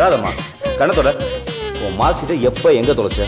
அழாதம்மா கண்ணத்தோட உன் மார்க் ஷீட்டை எப்போ எங்கே தொலைச்ச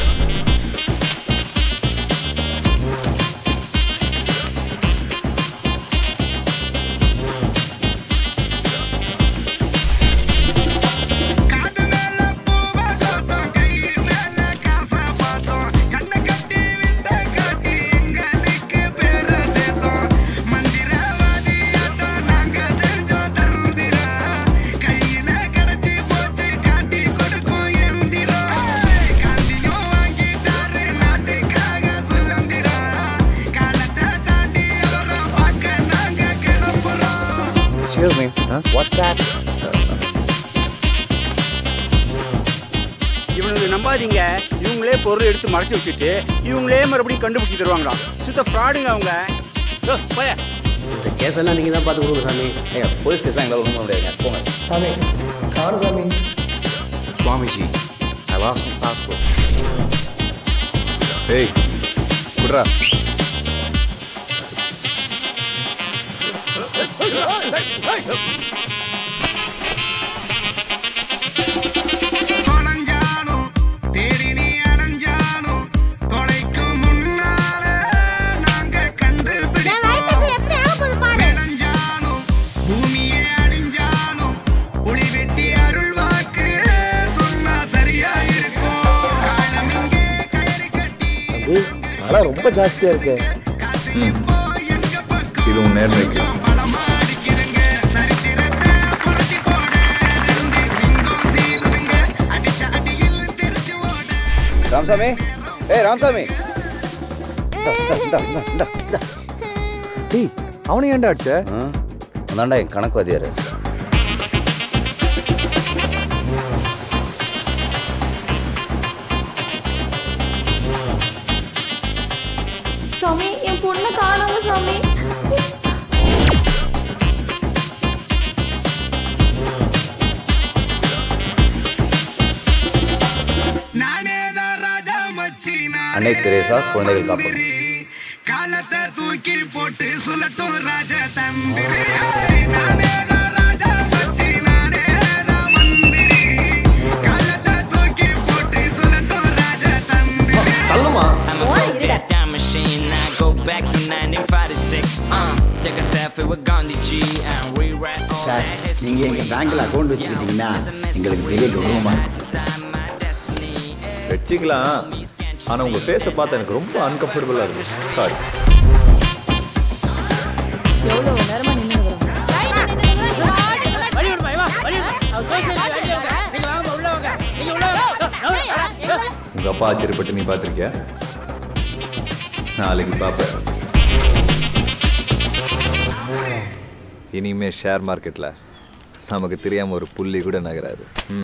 எக்ஸ்கியூஸ் மீ வாட்ஸ்அப் இவனுக்கு நம்பாதீங்க இவங்களே பொருள் எடுத்து மறைச்சு வச்சுட்டு இவங்களே மறுபடியும் கண்டுபிடிச்சி தருவாங்களா சுத்த ஃப்ராடுங்க அவங்க யோ, போயா இந்த கேஸெல்லாம் நீங்கள் தான் பார்த்து கொடுங்க சாமி ஏங்க போலீஸ் கேஸ் எங்களால் ஒன்றும் பண்ண முடியாதுங்க போங்க சாமி காணும் சாமி Swamiji I lost my passport ஏய் குட்ரா என் வயிற்று எப்படி ஆக போகுது பாரு தம்பி மழை ரொம்ப ஜாஸ்தியாக இருக்கு இது உன் நேர்மைக்கு ராமசாமி ஏய் ராமசாமி இந்தா, இந்தா, இந்தா, இந்தா, இந்தா. டேய் அவனை ஏன்டா அடிச்ச ஆ, அதான்டா என் கணக்கு வாத்தியார் சாமி என் பொண்ணை காணாங்க சாமி அன்னை தெரேசா குழந்தைகள் காப்பகம் காலத்தை தூக்கி போட்டு சுழட்டும் ராஜ தம்பி நானே தான் ராஜா மச்சி நானே தான் மந்திரி காலத்தை தூக்கி போட்டு சுழட்டும் ராஜ தம்பி தள்ளுமா I'm a go get down machine. I go back to 1956. Uh, take a selfie with Gandhi G and rewrite all sir that history. நீங்கள் எங்கள் பேங்க்கில் அக்கௌண்ட் வச்சுக்கிட்டீங்கன்னா எங்களுக்கு பெரிய கௌரவமாக இருக்கும் Decide my destiny. வச்சுக்கலாம் ஆனா உங்க ஃபேஸை பார்த்து எனக்கு ரொம்ப அன்கம்ஃபர்டபுளா இருக்கு சாரி எவ்வளோ நேரமா நின்று உங்க அப்பா ஆச்சரியப்பட்டு நீ பார்த்திருக்கியா நாளைக்கு பார்ப்ப இனிமே ஷேர் மார்க்கெட்ல நமக்கு தெரியாம ஒரு புள்ளி கூட நகராது ம்